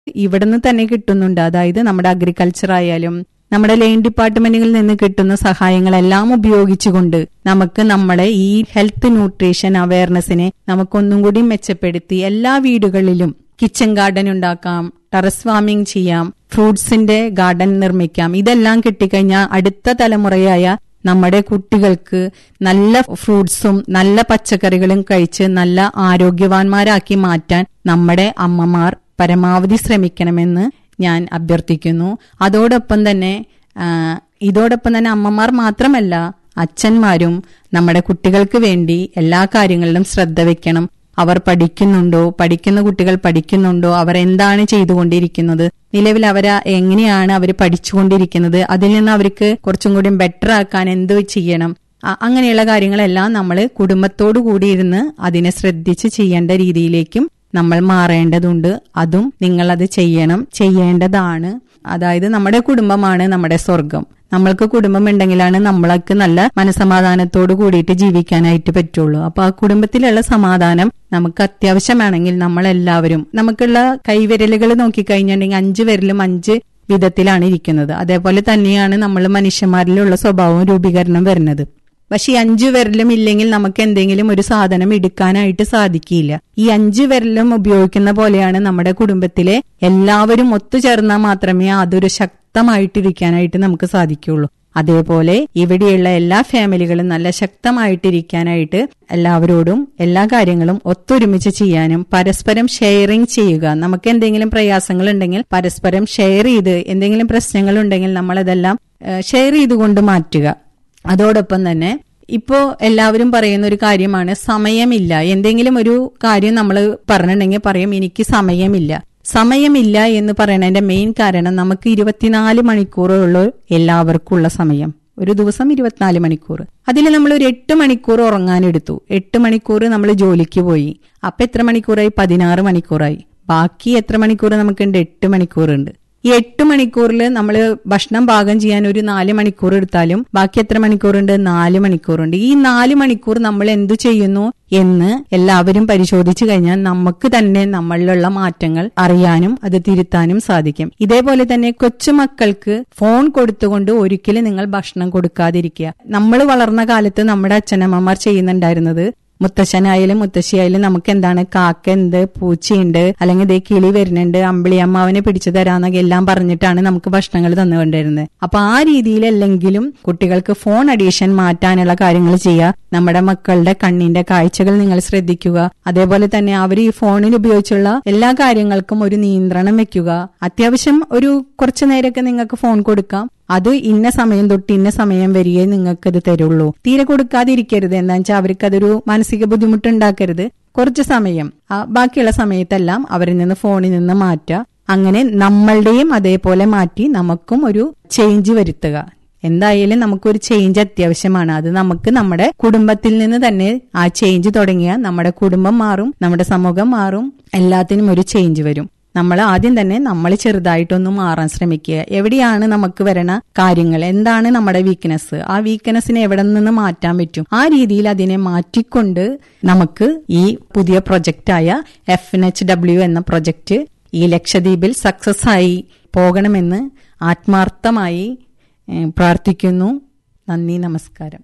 ഇവിടുന്ന് തന്നെ കിട്ടുന്നുണ്ട് അതായത് നമ്മുടെ അഗ്രികൾച്ചർ ആയാലും നമ്മുടെ ലൈൻ ഡിപ്പാർട്ട്മെന്റുകളിൽ നിന്ന് കിട്ടുന്ന സഹായങ്ങളെല്ലാം ഉപയോഗിച്ചുകൊണ്ട് നമുക്ക് നമ്മളെ ഈ ഹെൽത്ത് ന്യൂട്രീഷൻ അവയർനെസ്സിനെ നമുക്കൊന്നും കൂടി മെച്ചപ്പെടുത്തി എല്ലാ വീടുകളിലും കിച്ചൺ ഗാർഡൻ ഉണ്ടാക്കാം ടെറസ് ഫാമിംഗ് ചെയ്യാം ഫ്രൂട്ട്സിന്റെ ഗാർഡൻ നിർമ്മിക്കാം ഇതെല്ലാം കിട്ടിക്കഴിഞ്ഞാൽ അടുത്ത തലമുറയായ നമ്മുടെ കുട്ടികൾക്ക് നല്ല ഫ്രൂട്ട്സും നല്ല പച്ചക്കറികളും കഴിച്ച് നല്ല ആരോഗ്യവാന്മാരാക്കി മാറ്റാൻ നമ്മുടെ അമ്മമാർ പരമാവധി ശ്രമിക്കണമെന്ന് ഞാൻ അഭ്യർത്ഥിക്കുന്നു അതോടൊപ്പം തന്നെ ആ, ഇതോടൊപ്പം തന്നെ അമ്മമാർ മാത്രമല്ല അച്ഛന്മാരും നമ്മുടെ കുട്ടികൾക്ക് വേണ്ടി എല്ലാ കാര്യങ്ങളിലും ശ്രദ്ധ വെക്കണം അവർ പഠിക്കുന്നുണ്ടോ പഠിക്കുന്ന കുട്ടികൾ പഠിക്കുന്നുണ്ടോ അവർ എന്താണ് ചെയ്തുകൊണ്ടിരിക്കുന്നത് നിലവിൽ അവർ എങ്ങനെയാണ് അവർ പഠിച്ചുകൊണ്ടിരിക്കുന്നത് അതിൽ നിന്ന് അവർക്ക് കുറച്ചും കൂടി ബെറ്റർ ആക്കാൻ എന്ത് ചെയ്യണം അ- അങ്ങനെയുള്ള കാര്യങ്ങളെല്ലാം നമ്മൾ കുടുംബത്തോടു കൂടി ഇരുന്ന് അതിനെ ശ്രദ്ധിച്ച് ചെയ്യേണ്ട രീതിയിലേക്കും നമ്മൾ മാറേണ്ടതുണ്ട് അതും നിങ്ങൾ അത് ചെയ്യണം ചെയ്യേണ്ടതാണ് അതായത് നമ്മുടെ കുടുംബമാണ് നമ്മുടെ സ്വർഗം നമ്മൾക്ക് കുടുംബം ഉണ്ടെങ്കിലാണ് നമ്മൾക്ക് നല്ല മനസമാധാനത്തോട് കൂടിയിട്ട് ജീവിക്കാനായിട്ട് പറ്റുള്ളൂ അപ്പൊ ആ കുടുംബത്തിലുള്ള സമാധാനം നമുക്ക് അത്യാവശ്യമാണെങ്കിൽ നമ്മളെല്ലാവരും നമുക്കുള്ള കൈവിരലുകൾ നോക്കിക്കഴിഞ്ഞിട്ടുണ്ടെങ്കിൽ അഞ്ച് വിരലും അഞ്ച് വിധത്തിലാണ് ഇരിക്കുന്നത് അതേപോലെ തന്നെയാണ് നമ്മൾ മനുഷ്യന്മാരിലുള്ള സ്വഭാവം രൂപീകരണം വരുന്നത് പക്ഷെ ഈ അഞ്ചു വിരലും ഇല്ലെങ്കിൽ നമുക്ക് എന്തെങ്കിലും ഒരു സാധനം എടുക്കാനായിട്ട് സാധിക്കില്ല ഈ അഞ്ചു വിരലും ഉപയോഗിക്കുന്ന പോലെയാണ് നമ്മുടെ കുടുംബത്തിലെ എല്ലാവരും ഒത്തുചേർന്നാൽ മാത്രമേ അതൊരു ശക്തമായിട്ടിരിക്കാനായിട്ട് നമുക്ക് സാധിക്കുള്ളൂ അതേപോലെ ഇവിടെയുള്ള എല്ലാ ഫാമിലികളും നല്ല ശക്തമായിട്ടിരിക്കാനായിട്ട് എല്ലാവരോടും എല്ലാ കാര്യങ്ങളും ഒത്തൊരുമിച്ച് ചെയ്യാനും പരസ്പരം ഷെയറിംഗ് ചെയ്യുക നമുക്ക് എന്തെങ്കിലും പ്രയാസങ്ങൾ ഉണ്ടെങ്കിൽ പരസ്പരം ഷെയർ ചെയ്ത് എന്തെങ്കിലും പ്രശ്നങ്ങൾ ഉണ്ടെങ്കിൽ നമ്മളതെല്ലാം ഷെയർ ചെയ്തുകൊണ്ട് മാറ്റുക അതോടൊപ്പം തന്നെ ഇപ്പോ എല്ലാവരും പറയുന്ന ഒരു കാര്യമാണ് സമയമില്ല എന്തെങ്കിലും ഒരു കാര്യം നമ്മൾ പറഞ്ഞിട്ടുണ്ടെങ്കിൽ പറയും എനിക്ക് സമയമില്ല സമയമില്ല എന്ന് പറയുന്നതിന്റെ മെയിൻ കാരണം നമുക്ക് ഇരുപത്തിനാല് മണിക്കൂറുള്ള എല്ലാവർക്കും ഉള്ള സമയം ഒരു ദിവസം ഇരുപത്തിനാല് മണിക്കൂർ അതിൽ നമ്മൾ ഒരു എട്ട് മണിക്കൂർ ഉറങ്ങാനെടുത്തു എട്ട് മണിക്കൂർ നമ്മൾ ജോലിക്ക് പോയി അപ്പൊ എത്ര മണിക്കൂറായി പതിനാറ് മണിക്കൂറായി ബാക്കി എത്ര മണിക്കൂർ നമുക്കുണ്ട് എട്ട് മണിക്കൂറുണ്ട് ഈ എട്ട് മണിക്കൂറിൽ നമ്മൾ ഭക്ഷണം പാകം ചെയ്യാൻ ഒരു നാല് മണിക്കൂർ എടുത്താലും ബാക്കി എത്ര മണിക്കൂറുണ്ട് നാല് മണിക്കൂറുണ്ട് ഈ നാല് മണിക്കൂർ നമ്മൾ എന്തു ചെയ്യുന്നു എന്ന് എല്ലാവരും പരിശോധിച്ചു കഴിഞ്ഞാൽ നമുക്ക് തന്നെ നമ്മളിലുള്ള മാറ്റങ്ങൾ അറിയാനും അത് തിരുത്താനും സാധിക്കും ഇതേപോലെ തന്നെ കൊച്ചുമക്കൾക്ക് ഫോൺ കൊടുത്തുകൊണ്ട് ഒരിക്കലും നിങ്ങൾ ഭക്ഷണം കൊടുക്കാതിരിക്കുക നമ്മൾ വളർന്ന കാലത്ത് നമ്മുടെ അച്ഛനമ്മമാർ ചെയ്യുന്നുണ്ടായിരുന്നത് മുത്തശ്ശനായാലും മുത്തശ്ശിയായാലും നമുക്ക് എന്താണ് കാക്ക എന്ത് പൂച്ചയുണ്ട് അല്ലെങ്കിൽ ദേ കിളി വരുന്നുണ്ട് അമ്പിളി അമ്മാവനെ പിടിച്ചു തരാന്നൊക്കെ എല്ലാം പറഞ്ഞിട്ടാണ് നമുക്ക് ഭക്ഷണങ്ങൾ തന്നുകൊണ്ടിരുന്നത് അപ്പൊ ആ രീതിയിലല്ലെങ്കിലും കുട്ടികൾക്ക് ഫോൺ അഡീഷൻ മാറ്റാനുള്ള കാര്യങ്ങൾ ചെയ്യുക നമ്മുടെ മക്കളുടെ കണ്ണിന്റെ കാഴ്ചകൾ നിങ്ങൾ ശ്രദ്ധിക്കുക അതേപോലെ തന്നെ അവർ ഈ ഫോണിൽ ഉപയോഗിച്ചുള്ള എല്ലാ കാര്യങ്ങൾക്കും ഒരു നിയന്ത്രണം വെക്കുക അത്യാവശ്യം ഒരു കുറച്ചു നേരമൊക്കെ നിങ്ങൾക്ക് ഫോൺ കൊടുക്കാം അത് ഇന്ന സമയം തൊട്ട് ഇന്ന സമയം വരികയെ നിങ്ങൾക്ക് ഇത് തരുള്ളൂ തീരെ കൊടുക്കാതിരിക്കരുത് എന്താ വെച്ചാൽ അവർക്ക് അതൊരു മാനസിക ബുദ്ധിമുട്ടുണ്ടാക്കരുത് കുറച്ച് സമയം ആ ബാക്കിയുള്ള സമയത്തെല്ലാം അവരിൽ നിന്ന് ഫോണിൽ നിന്ന് മാറ്റുക അങ്ങനെ നമ്മളുടെയും അതേപോലെ മാറ്റി നമുക്കും ഒരു ചേഞ്ച് വരുത്തുക എന്തായാലും നമുക്കൊരു ചേഞ്ച് അത്യാവശ്യമാണ് അത് നമുക്ക് നമ്മുടെ കുടുംബത്തിൽ നിന്ന് തന്നെ ആ ചേഞ്ച് തുടങ്ങിയാൽ നമ്മുടെ കുടുംബം മാറും നമ്മുടെ സമൂഹം മാറും എല്ലാത്തിനും ഒരു ചേഞ്ച് വരും നമ്മൾ ആദ്യം തന്നെ നമ്മൾ ചെറുതായിട്ടൊന്ന് മാറാൻ ശ്രമിക്കുക എവിടെയാണ് നമുക്ക് വരണ കാര്യങ്ങൾ എന്താണ് നമ്മുടെ വീക്ക്നെസ് ആ വീക്ക്നെസ്സിനെ എവിടെ നിന്ന് മാറ്റാൻ പറ്റും ആ രീതിയിൽ അതിനെ മാറ്റിക്കൊണ്ട് നമുക്ക് ഈ പുതിയ പ്രൊജക്റ്റായ എഫ് എൻ എച്ച് ഡബ്ല്യു എന്ന പ്രൊജക്റ്റ് ഈ ലക്ഷദ്വീപിൽ സക്സസ് ആയി പോകണമെന്ന് ആത്മാർത്ഥമായി ഏഹ്, പ്രാർത്ഥിക്കുന്നു നന്ദി നമസ്കാരം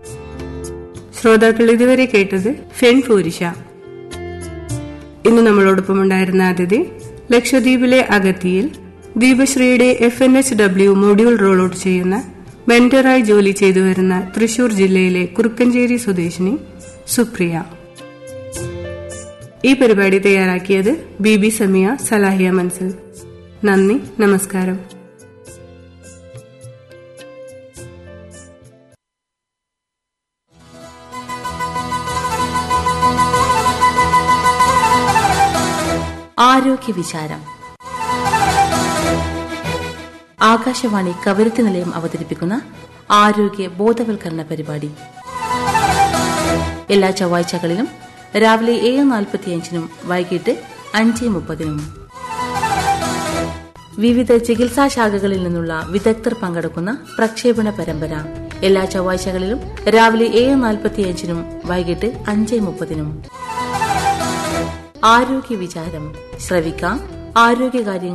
ശ്രോതാക്കൾ ഇതുവരെ കേട്ടത് ഫെൺ ഫൂരിഷ ഇന്ന് നമ്മളോടൊപ്പം ഉണ്ടായിരുന്ന അതിഥി ലക്ഷദ്വീപിലെ അഗത്തിയിൽ ദീപശ്രീയുടെ F N H W module roll out ചെയ്യുന്ന വെന്ററായി ജോലി ചെയ്തു വരുന്ന തൃശൂർ ജില്ലയിലെ കുറുക്കഞ്ചേരി സ്വദേശിനി സുപ്രിയ ഈ പരിപാടി തയ്യാറാക്കിയത് ബി ബി സമിയ സലാഹിയ മൻസൽ നന്ദി നമസ്കാരം ആരോഗ്യ വിചാരം ആകാശവാണി കവരത്തി നിലയം അവതരിപ്പിക്കുന്ന ആരോഗ്യ ബോധവൽക്കരണ പരിപാടി എല്ലാ ചൊവ്വാഴ്ചകളിലും രാവിലെ ഏഴ് നാൽപ്പത്തിയഞ്ചിനും വൈകിട്ട് അഞ്ച് മുപ്പതിനും വിവിധ ചികിത്സാ ശാഖകളിൽ നിന്നുള്ള വിദഗ്ധർ പങ്കെടുക്കുന്ന പ്രക്ഷേപണ പരമ്പര എല്ലാ ചൊവ്വാഴ്ചകളിലും രാവിലെ ഏഴ് നാൽപ്പത്തിയഞ്ചിനും വൈകിട്ട് അഞ്ച് മുപ്പതിനും ആരോഗ്യ വിചാരം ശ്രവിക്കാം ആരോഗ്യകാര്യങ്ങൾ